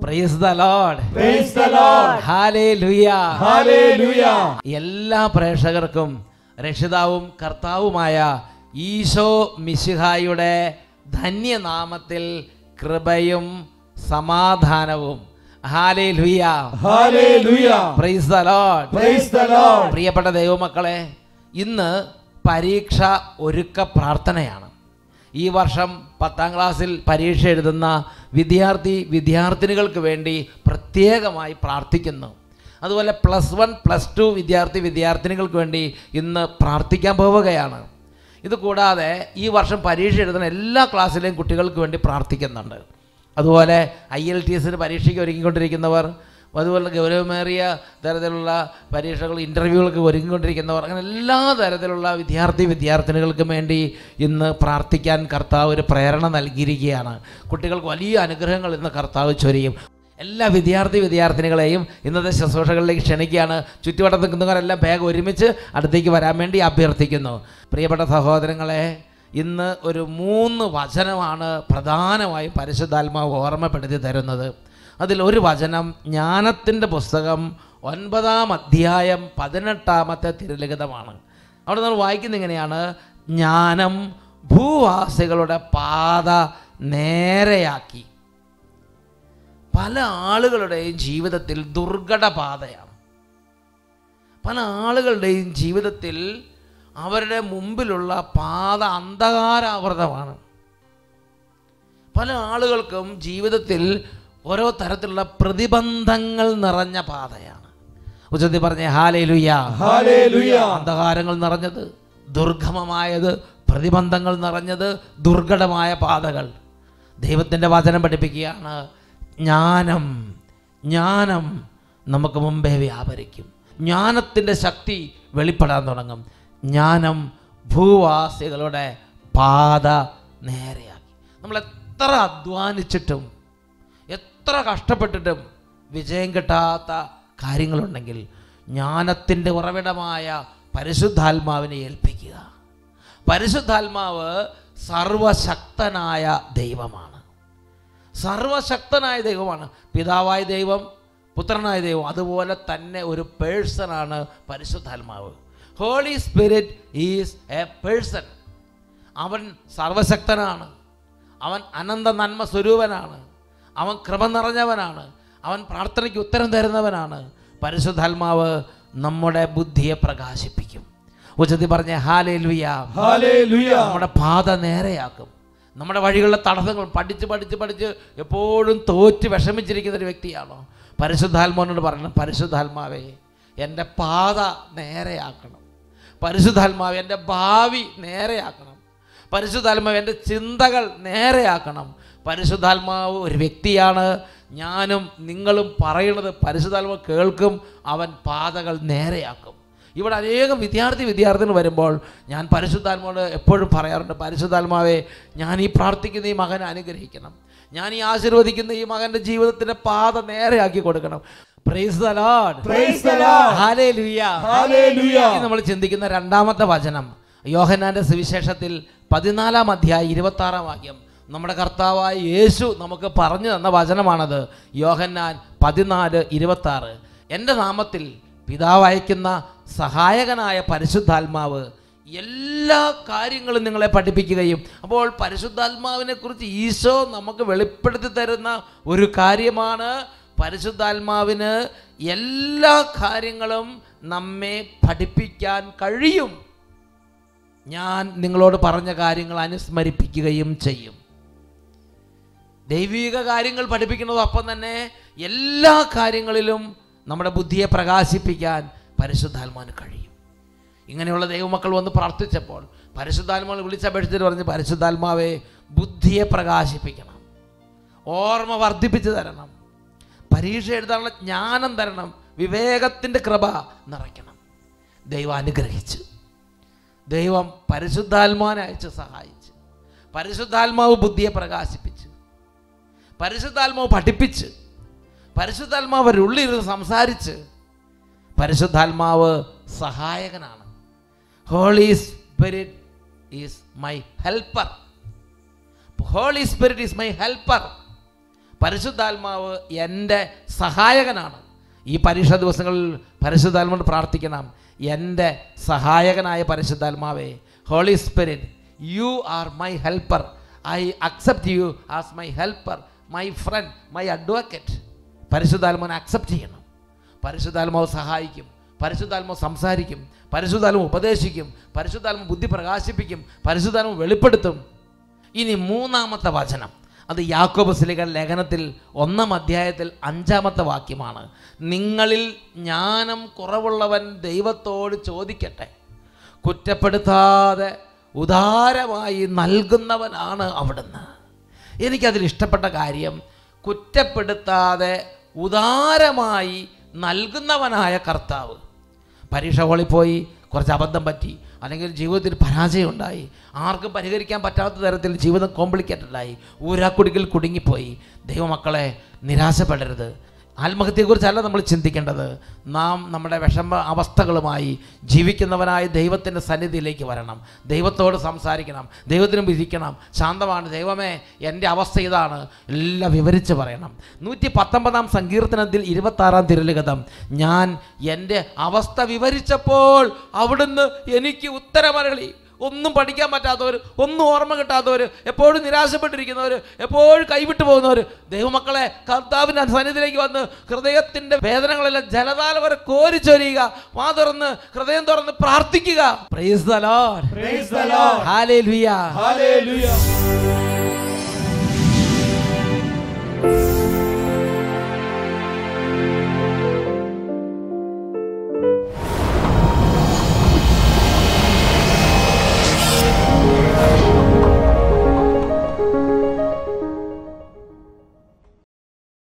Praise the Lord Praise the Lord. Hallelujah Hallelujah. എല്ലാ പ്രേക്ഷകർക്കും രക്ഷിതാവും കർത്താവുമായ ഈശോ മിശിഹായുടെ ധന്യനാമത്തിൽ കൃപയും സമാധാനവും hallelujah Hallelujah. Praise the Lord Praise the Lord. പ്രിയപ്പെട്ട ദൈവമക്കളെ ഇന്ന് പരീക്ഷ ഒരുക്ക പ്രാർത്ഥനയാണ് ഈ വർഷം പത്താം ക്ലാസ്സിൽ പരീക്ഷ എഴുതുന്ന വിദ്യാർത്ഥി വിദ്യാർത്ഥിനികൾക്ക് വേണ്ടി പ്രത്യേകമായി പ്രാർത്ഥിക്കുന്നു അതുപോലെ പ്ലസ് വൺ പ്ലസ് ടു വിദ്യാർത്ഥി വിദ്യാർത്ഥിനികൾക്ക് വേണ്ടി ഇന്ന് പ്രാർത്ഥിക്കാൻ പോവുകയാണ് ഇത് കൂടാതെ ഈ വർഷം പരീക്ഷ എഴുതുന്ന എല്ലാ ക്ലാസ്സിലെയും കുട്ടികൾക്ക് വേണ്ടി പ്രാർത്ഥിക്കുന്നുണ്ട് അതുപോലെ ഐ എൽ ടി എസിന് പരീക്ഷയ്ക്ക് ഒരുങ്ങിക്കൊണ്ടിരിക്കുന്നവർ അതുപോലെ ഗൗരവമേറിയ തരത്തിലുള്ള പരീക്ഷകൾ ഇൻ്റർവ്യൂകൾക്ക് ഒരുങ്ങിക്കൊണ്ടിരിക്കുന്നവർ അങ്ങനെ എല്ലാ തരത്തിലുള്ള വിദ്യാർത്ഥി വിദ്യാർത്ഥിനികൾക്കും വേണ്ടി ഇന്ന് പ്രാർത്ഥിക്കാൻ കർത്താവ് ഒരു പ്രേരണ നൽകിയിരിക്കുകയാണ് കുട്ടികൾക്ക് വലിയ അനുഗ്രഹങ്ങൾ ഇന്ന് കർത്താവ് ചൊരിയും എല്ലാ വിദ്യാർത്ഥി വിദ്യാർത്ഥിനികളെയും ഇന്നത്തെ ശുശ്രൂഷകളിലേക്ക് ക്ഷണിക്കുകയാണ് ചുറ്റുവട്ടത്ത് നിൽക്കുന്നവരെല്ലാം വേഗം ഒരുമിച്ച് അടുത്തേക്ക് വരാൻ വേണ്ടി അഭ്യർത്ഥിക്കുന്നു പ്രിയപ്പെട്ട സഹോദരങ്ങളെ ഇന്ന് ഒരു മൂന്ന് വചനമാണ് പ്രധാനമായും പരിശുദ്ധാത്മാവ് ഓർമ്മപ്പെടുത്തി തരുന്നത് അതിൽ ഒരു വചനം ജ്ഞാനത്തിൻ്റെ പുസ്തകം ഒൻപതാം അധ്യായം പതിനെട്ടാമത്തെ തിരുലിഖിതമാണ് അവിടെ നമ്മൾ വായിക്കുന്ന ഇങ്ങനെയാണ് ജ്ഞാനം ഭൂവാസികളുടെ പാത നേരെയാക്കി പല ആളുകളുടെയും ജീവിതത്തിൽ ദുർഘട പാതയാണ് പല ആളുകളുടെയും ജീവിതത്തിൽ അവരുടെ മുമ്പിലുള്ള പാത അന്ധകാരാവൃതമാണ് പല ആളുകൾക്കും ജീവിതത്തിൽ ഓരോ തരത്തിലുള്ള പ്രതിബന്ധങ്ങൾ നിറഞ്ഞ പാതയാണ് ഉച്ചത്തിൽ പറഞ്ഞ ഹാലേലുയ Hallelujah. അന്ധകാരങ്ങൾ നിറഞ്ഞത് ദുർഗമമായത് പ്രതിബന്ധങ്ങൾ നിറഞ്ഞത് ദുർഘടമായ പാതകൾ ദൈവത്തിൻ്റെ വചനം പഠിപ്പിക്കുകയാണ് ജ്ഞാനം ജ്ഞാനം നമുക്ക് മുമ്പേ വ്യാപരിക്കും ജ്ഞാനത്തിൻ്റെ ശക്തി വെളിപ്പെടാൻ തുടങ്ങും ജ്ഞാനം ഭൂവാസികളുടെ പാത നേരെയാക്കി നമ്മൾ എത്ര അധ്വാനിച്ചിട്ടും എത്ര കഷ്ടപ്പെട്ടിട്ടും വിജയം കിട്ടാത്ത കാര്യങ്ങളുണ്ടെങ്കിൽ ജ്ഞാനത്തിൻ്റെ ഉറവിടമായ പരിശുദ്ധാത്മാവിനെ ഏൽപ്പിക്കുക പരിശുദ്ധാത്മാവ് സർവശക്തനായ ദൈവമാണ് സർവശക്തനായ ദൈവമാണ് പിതാവായ ദൈവം പുത്രനായ ദൈവം അതുപോലെ തന്നെ ഒരു പേഴ്സണാണ് പരിശുദ്ധാത്മാവ് Holy Spirit is a person അവൻ സർവശക്തനാണ് അവൻ അനന്ത നന്മ സ്വരൂപനാണ് അവൻ കൃപ നിറഞ്ഞവനാണ് അവൻ പ്രാർത്ഥനയ്ക്ക് ഉത്തരം തരുന്നവനാണ് പരിശുദ്ധാത്മാവ് നമ്മുടെ ബുദ്ധിയെ പ്രകാശിപ്പിക്കും ഉച്ചത്തിൽ പറഞ്ഞ ഹാലേൽവിയ Hallelujah. നമ്മുടെ പാത നേരെയാക്കും നമ്മുടെ വഴികളിലെ തടസ്സങ്ങൾ പഠിച്ച് പഠിച്ച് പഠിച്ച് എപ്പോഴും തോറ്റ് വിഷമിച്ചിരിക്കുന്ന ഒരു വ്യക്തിയാണോ പരിശുദ്ധാത്മാവിനോട് പറയണം പരിശുദ്ധാത്മാവേ എൻ്റെ പാത നേരെയാക്കണം പരിശുദ്ധാത്മാവ് എൻ്റെ ഭാവി നേരെയാക്കണം പരിശുദ്ധാത്മാവ് എൻ്റെ ചിന്തകൾ നേരെയാക്കണം പരിശുദ്ധാത്മാവ് ഒരു വ്യക്തിയാണ് ഞാനും നിങ്ങളും പറയുന്നത് പരിശുദ്ധാത്മാവ് കേൾക്കും അവൻ പാതകൾ നേരെയാക്കും ഇവിടെ അനേകം വിദ്യാർത്ഥി വിദ്യാർത്ഥികൾ വരുമ്പോൾ ഞാൻ പരിശുദ്ധാത്മാവോട് എപ്പോഴും പറയാറുണ്ട് പരിശുദ്ധാത്മാവെ ഞാൻ ഈ പ്രാർത്ഥിക്കുന്ന ഈ മകനെ അനുഗ്രഹിക്കണം ഞാൻ ഈ ആശീർവദിക്കുന്ന ഈ മകൻ്റെ ജീവിതത്തിൻ്റെ പാത നേരെയാക്കി കൊടുക്കണം praise the Lord Praise the Lord. Hallelujah Hallelujah. ഇനി നമ്മൾ ചിന്തിക്കുന്ന രണ്ടാമത്തെ വചനം യോഹന്നാന്റെ സുവിശേഷത്തിൽ പതിനാലാം അധ്യായം ഇരുപത്തി ആറാം വാക്യം നമ്മുടെ കർത്താവായ യേശു നമുക്ക് പറഞ്ഞു തന്ന വചനമാണത് യോഹന്നാൻ പതിനാല് ഇരുപത്തി ആറ് എൻ്റെ നാമത്തിൽ പിതാവ് അയക്കുന്ന സഹായകനായ പരിശുദ്ധാത്മാവ് എല്ലാ കാര്യങ്ങളും നിങ്ങളെ പഠിപ്പിക്കുകയും അപ്പോൾ പരിശുദ്ധാത്മാവിനെ കുറിച്ച് ഈശോ നമുക്ക് വെളിപ്പെടുത്തി തരുന്ന ഒരു കാര്യമാണ് പരിശുദ്ധാത്മാവിന് എല്ലാ കാര്യങ്ങളും നമ്മെ പഠിപ്പിക്കാൻ കഴിയും ഞാൻ നിങ്ങളോട് പറഞ്ഞ കാര്യങ്ങൾ അനുസ്മരിപ്പിക്കുകയും ചെയ്യും ദൈവിക കാര്യങ്ങൾ പഠിപ്പിക്കുന്നതോടൊപ്പം തന്നെ എല്ലാ കാര്യങ്ങളിലും നമ്മുടെ ബുദ്ധിയെ പ്രകാശിപ്പിക്കാൻ പരിശുദ്ധാത്മാവിന് കഴിയും ഇങ്ങനെയുള്ള ദൈവമക്കൾ വന്ന് പ്രാർത്ഥിച്ചപ്പോൾ പരിശുദ്ധാത്മാവ് വിളിച്ചപേക്ഷിച്ചിട്ട് പറഞ്ഞ് പരിശുദ്ധാത്മാവെ ബുദ്ധിയെ പ്രകാശിപ്പിക്കണം ഓർമ്മ വർദ്ധിപ്പിച്ചു തരണം പരീക്ഷ എഴുതാനുള്ള ജ്ഞാനം തരണം വിവേകത്തിൻ്റെ കൃപ നിറയ്ക്കണം ദൈവം അനുഗ്രഹിച്ചു ദൈവം പരിശുദ്ധാത്മാവിനെ അയച്ച് സഹായിച്ച് പരിശുദ്ധാത്മാവ് ബുദ്ധിയെ പ്രകാശിപ്പിച്ച് പരിശുദ്ധാത്മാവ് പഠിപ്പിച്ച് പരിശുദ്ധാത്മാവ് അവരുടെ ഉള്ളിലിരുന്ന് സംസാരിച്ച് പരിശുദ്ധാത്മാവ് സഹായകനാണ് Holy Spirit is my helper Holy Spirit is my helper പരിശുദ്ധാത്മാവ് എൻ്റെ സഹായകനാണ് ഈ പരീക്ഷാ ദിവസങ്ങളിൽ പരിശുദ്ധാത്മാവോട് പ്രാർത്ഥിക്കണം എൻ്റെ സഹായകനായ പരിശുദ്ധാത്മാവേ Holy Spirit you are my helper I accept you as my helper my friend my advocate പരിശുദ്ധാത്മാവിനെ അക്സെപ്റ്റ് ചെയ്യണം പരിശുദ്ധാത്മാവ് സഹായിക്കും പരിശുദ്ധാത്മാവ് സംസാരിക്കും പരിശുദ്ധാത്മാവ് ഉപദേശിക്കും പരിശുദ്ധാത്മാവ് ബുദ്ധി പ്രകാശിപ്പിക്കും പരിശുദ്ധാത്മാവ് വെളിപ്പെടുത്തും ഇനി മൂന്നാമത്തെ വചനം അത് യാക്കോബ് സ്ലിക ലേഖനത്തിൽ ഒന്നാം അധ്യായത്തിൽ അഞ്ചാമത്തെ വാക്യമാണ് നിങ്ങളിൽ ജ്ഞാനം കുറവുള്ളവൻ ദൈവത്തോട് ചോദിക്കട്ടെ കുറ്റപ്പെടുത്താതെ ഉദാരമായി നൽകുന്നവനാണ് അവിടുന്ന് എനിക്കതിൽ ഇഷ്ടപ്പെട്ട കാര്യം കുറ്റപ്പെടുത്താതെ ഉദാരമായി നൽകുന്നവനായ കർത്താവ് പരീക്ഷ ഹോളിൽ പോയി കുറച്ച് അബദ്ധം പറ്റി അല്ലെങ്കിൽ ജീവിതത്തിൽ പരാജയം ഉണ്ടായി ആർക്കും പരിഹരിക്കാൻ പറ്റാത്ത തരത്തിൽ ജീവിതം കോംപ്ലിക്കേറ്റഡ് ആയി ഊരാക്കുടിക്കിൽ കുടുങ്ങിപ്പോയി ദൈവമക്കളെ നിരാശപ്പെടരുത് ആത്മഹത്യയെക്കുറിച്ചല്ല നമ്മൾ ചിന്തിക്കേണ്ടത് നാം നമ്മുടെ വിഷമ അവസ്ഥകളുമായി ജീവിക്കുന്നവനായ ദൈവത്തിൻ്റെ സന്നിധിയിലേക്ക് വരണം ദൈവത്തോട് സംസാരിക്കണം ദൈവത്തിനും ഇരിക്കണം ശാന്തമാണ് ദൈവമേ എൻ്റെ അവസ്ഥ ഇതാണ് എല്ലാം വിവരിച്ച് പറയണം നൂറ്റി പത്തൊമ്പതാം സങ്കീർത്തനത്തിൽ ഇരുപത്താറാം തിരുലിഖിതം ഞാൻ എൻ്റെ അവസ്ഥ വിവരിച്ചപ്പോൾ അവിടുന്ന് എനിക്ക് ഉത്തരമരളി ഒന്നും പഠിക്കാൻ പറ്റാത്തവർ ഒന്നും ഓർമ്മ കിട്ടാത്തവർ എപ്പോഴും നിരാശപ്പെട്ടിരിക്കുന്നവർ എപ്പോഴും കൈവിട്ടു പോകുന്നവർ ദൈവമക്കളെ കർത്താവിൻ്റെ സന്നിധിയിലേക്ക് വന്ന് ഹൃദയത്തിൻ്റെ വേദനകളെല്ലാം ജലതാല വരെ കോരിച്ചൊരിയുക വാ തുറന്ന് ഹൃദയം തുറന്ന് പ്രാർത്ഥിക്കുക praise the Lord Praise the Lord. Hallelujah Hallelujah.